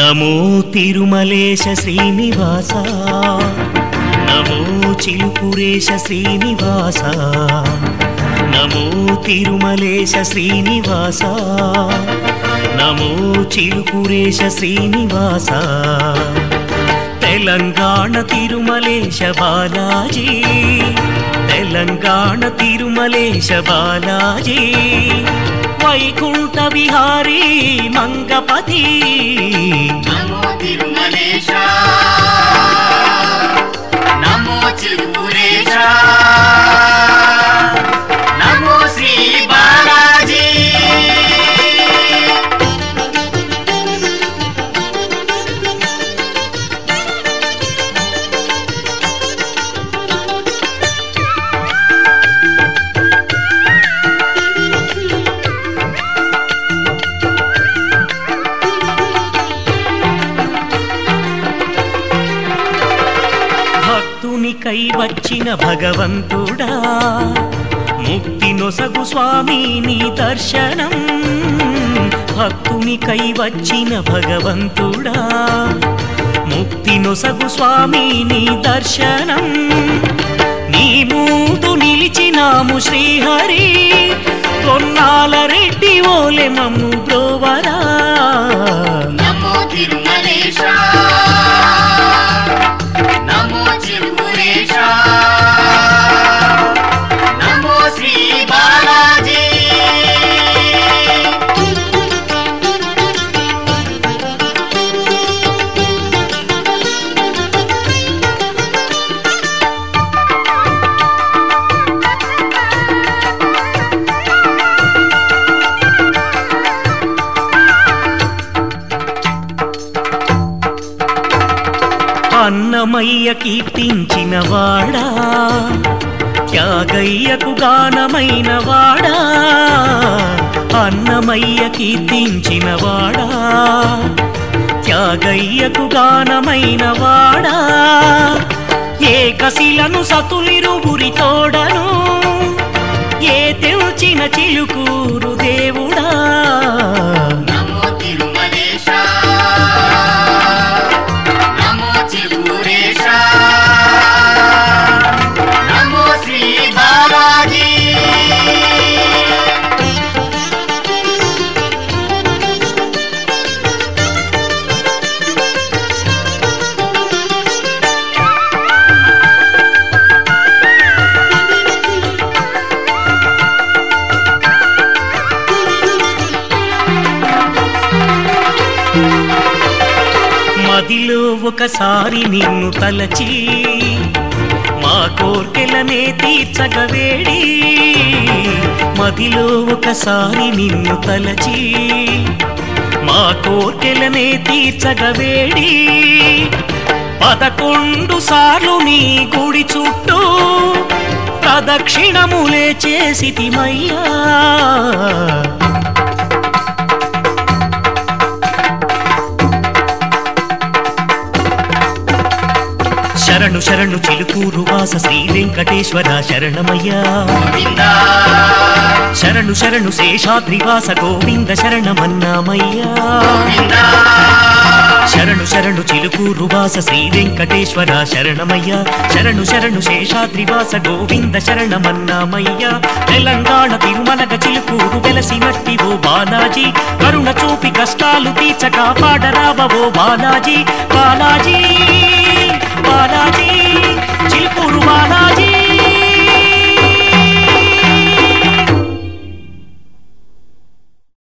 నమో తిరుమలేశ శ్రీనివాస నమో చిలుపురేశ శ్రీనివాస నమో తిరుమలేశ శ్రీనివాస నమో చిలుపురేశ శ్రీనివాస తెలంగాణ తిరుమలేశ బాలాజీ తెలంగాణ తిరుమలేశ బాలాజీ వైకుంఠ విహారీ మంగపతి నమో తిరుమలేశ నమో చిరుపురేశ నమో శ్రీ బాలాజీ భక్తునికై వచ్చిన భగవంతుడా ముక్తి నొసగు స్వామి నీ దర్శనం భక్తునికై వచ్చిన భగవంతుడా ముక్తి నొసగు స్వామి నీ దర్శనం నీ మూదు నిలిచినాము శ్రీహరి కొన్నాల రెడ్డి ఓలె మమ్ము బ్రోవరా నమో తిరుమలేశ నమో చిరుపురేశ నమో శ్రీ బాలాజీ అన్నమయ్య కీర్తించిన వాడా త్యాగయ్యకు గానమైన వాడా అన్నమయ్య కీర్తించిన వాడా త్యాగయ్యకు గానమైన వాడా ఏకశిలను సతులిరువురి తోడను ఏ తెల్చిన చిలుకూరు దేవుడా నమో తిరుమలేశ నమో చిరుపురేశ నమో శ్రీ బాలాజీ మదిలో ఒకసారి నిన్ను తలచి మా కోర్కెలనే తీర్చగవేడి మదిలో ఒకసారి నిన్ను తలచి మా కోర్కెలనే తీర్చగవేడి పదకొండు సార్లు నీ గుడి చుట్టూ ప్రదక్షిణములే చేసితిమయ్యా శరణు శరణు చిలుకూరు వాస శ్రీ వెంకటేశ్వర శరణమయ్యా గోవిందా శరణు శరణు శేషాద్రివాస గోవింద శరణమన్నామయ్యా గోవిందా శరణు శరణు చిలుకూరు వాస శ్రీ వెంకటేశ్వర శరణమయ్యా శరణు శరణు శేషాద్రివాస గోవింద శరణమన్నామయ్యా తెలంగాణ తిరుమలగ చిలుకూరు వెలసినట్టి ఓ బాలాజీ కరుణ చూపి కష్టాలు తీర్చ కాపాడరావ ఓ బాలాజీ బాలాజీ బాలాజీ చిలుకూరు బాలాజీ